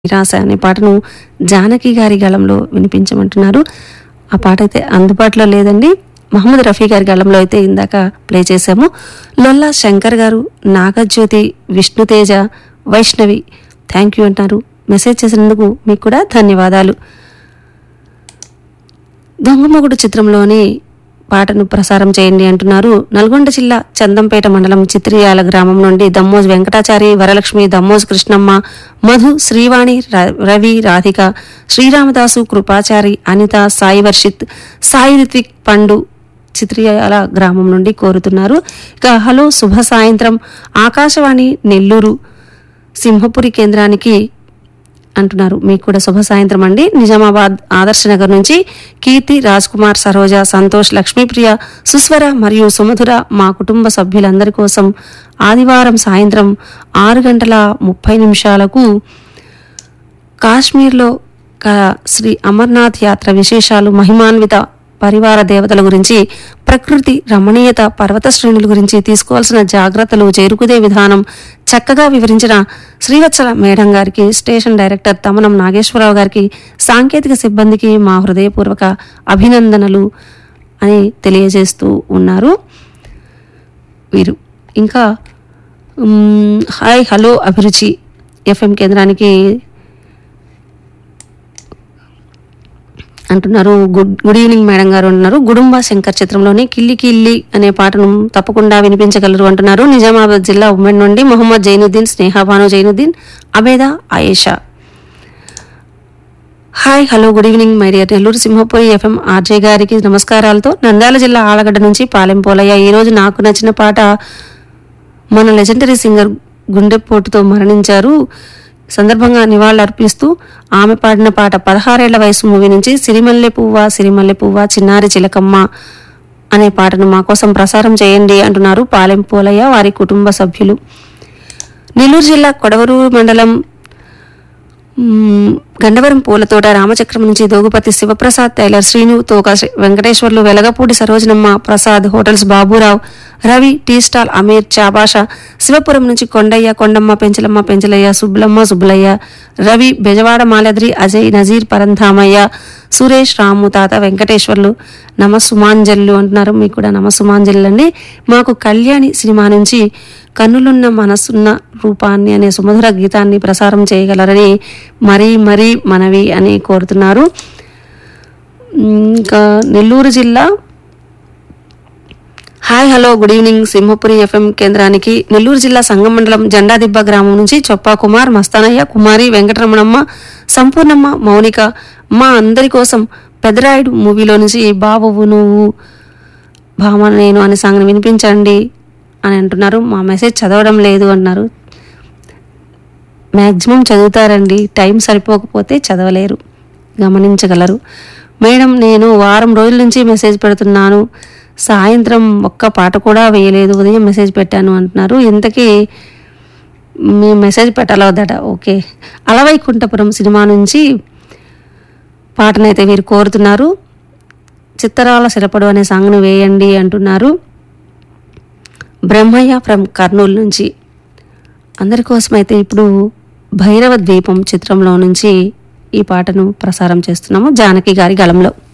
నిరాశ అనే పాటను జానకి గారి గళంలో వినిపించమంటున్నారు ఆ పాట అయితే అందుబాటులో లేదండి మహమ్మద్ రఫీ గారి గళంలో అయితే ఇందాక ప్లే చేశాము లొల్లా శంకర్ గారు నాగజ్యోతి విష్ణుతేజ వైష్ణవి థ్యాంక్ యూ అంటారు మెసేజ్ చేసినందుకు మీకు కూడా ధన్యవాదాలు దొంగమొగుడు చిత్రంలోని పాటను ప్రసారం చేయండి అంటున్నారు నల్గొండ జిల్లా చందంపేట మండలం చిత్రియాల గ్రామం నుండి దమ్మోజ్ వెంకటాచారి వరలక్ష్మి దమ్మోజ్ కృష్ణమ్మ మధు శ్రీవాణి ర- రవి రాధిక శ్రీరామదాసు కృపాచారి అనిత సాయి వర్షిత్ సాయి రిత్విక్ పండు చిత్రియాల గ్రామం నుండి కోరుతున్నారు ఇక హలో శుభ సాయంత్రం ఆకాశవాణి నెల్లూరు సింహపురి కేంద్రానికి అంటున్నారు మీకు కూడా శుభ సాయంత్రం అండి నిజామాబాద్ ఆదర్శ నగర్ నుంచి కీర్తి రాజ్ కుమార్ సరోజ సంతోష్ లక్ష్మీప్రియ సుస్వర మరియు సుమధుర మా కుటుంబ సభ్యులందరి కోసం ఆదివారం సాయంత్రం ఆరు గంటల ముప్పై నిమిషాలకు కాశ్మీర్లో క- శ్రీ అమర్నాథ్ యాత్ర విశేషాలు మహిమాన్విత పరివార దేవతల గురించి ప్రకృతి రమణీయత పర్వత శ్రేణుల గురించి తీసుకోవాల్సిన జాగ్రత్తలు చేరుకునే విధానం చక్కగా వివరించిన శ్రీవత్సల మేడం గారికి స్టేషన్ డైరెక్టర్ తమనం నాగేశ్వరరావు గారికి సాంకేతిక సిబ్బందికి మా హృదయపూర్వక అభినందనలు అని తెలియజేస్తూ ఉన్నారు వీరు ఇంకా మ్, హాయ్ హలో అభిరుచి ఎఫ్ఎం కేంద్రానికి అంటున్నారు గుడ్ గుడ్ ఈవినింగ్ మేడం గారు అంటున్నారు గుడుంబ శంకర్ చిత్రంలోని కిల్లి కిల్లి అనే పాటను తప్పకుండా వినిపించగలరు అంటున్నారు నిజామాబాద్ జిల్లా ఉమ్మడి నుండి Mohammed Zainuddin Snehabanu Zainuddin Abeda Ayesha hi hello good evening my dear Nellore Simhapuri FM RJ గారికి నమస్కారాలతో నంద్యాల జిల్లా ఆలగడ్డ నుంచి పాలెం పోలయ్య ఈ రోజు నాకు నచ్చిన పాట మన లెజెండరీ సింగర్ గుండెపోటుతో మరణించారు సందర్భంగా నివాళులు అర్పిస్తూ ఆమె పాడిన పాట పదహారేళ్ల వయసు మూవీ నుంచి సిరిమల్లె పువ్వ సిరిమల్లె పువ్వ చిన్నారి చిలకమ్మ అనే పాటను మా కోసం ప్రసారం చేయండి అంటున్నారు పాలెం పోలయ్య వారి కుటుంబ సభ్యులు నెల్లూరు జిల్లా కొడవరు మండలం మ్మ్, గండవరం పూలతోట రామచక్రం నుంచి దోగుపతి శివప్రసాద్ టైలర్ శ్రీను తోక శ్రీ- Venkateswarlu Velagapudi Sarojanamma Prasad hotels Baburao Ravi tea stall Amir చాబాష శివపురం నుంచి కొండయ్య కొండమ్మ పెంచలమ్మ పెంచలయ్య సుబ్బలమ్మ సుబ్బలయ్య రవి బెజవాడ మాలద్రి అజయ్ నజీర్ పరంధామయ్య సురేష్ రాము తాత వెంకటేశ్వర్లు నమ సుమాంజల్లు అంటున్నారు మీకు కూడా నమ సుమాంజల్లు అండి మాకు కళ్యాణి సినిమా నుంచి కన్నులున్న మనసున్న రూపాన్ని అనే సుమధుర గీతాన్ని ప్రసారం చేయగలరని మరీ మరీ మనవి అని కోరుతున్నారు ఇంకా నెల్లూరు జిల్లా hi hello good evening Simhapuri FM కేంద్రానికి నెల్లూరు జిల్లా సంగం మండలం జెండాదిబ్బ గ్రామం నుంచి చొప్పా కుమార్ మస్తానయ్య కుమారి వెంకటరమణమ్మ సంపూర్ణమ్మ మౌనిక మా అందరి కోసం పెదరాయుడు మూవీలో నుంచి బాబువు నువ్వు భామ నేను అనే సాంగ్ని వినిపించండి అని అంటున్నారు మా మెసేజ్ చదవడం లేదు అన్నారు మ్యాక్సిమం చదువుతారండి టైం సరిపోకపోతే చదవలేరు గమనించగలరు మేడం నేను వారం రోజుల నుంచి మెసేజ్ పెడుతున్నాను సాయంత్రం ఒక్క పాట కూడా వేయలేదు ఉదయం మెసేజ్ పెట్టాను అంటున్నారు ఇంతకీ మీ మెసేజ్ పెట్టాలవద్దట ఓకే అలవైకుంఠపురం సినిమా నుంచి పాటనైతే వీరు కోరుతున్నారు చిత్తరాల సిరపడు అనే సాంగ్ను వేయండి అంటున్నారు బ్రహ్మయ్య ఫ్రమ్ కర్నూలు నుంచి అందరి కోసమైతే ఇప్పుడు భైరవ ద్వీపం చిత్రంలో నుంచి ఈ పాటను ప్రసారం చేస్తున్నాము జానకి గారి గళంలో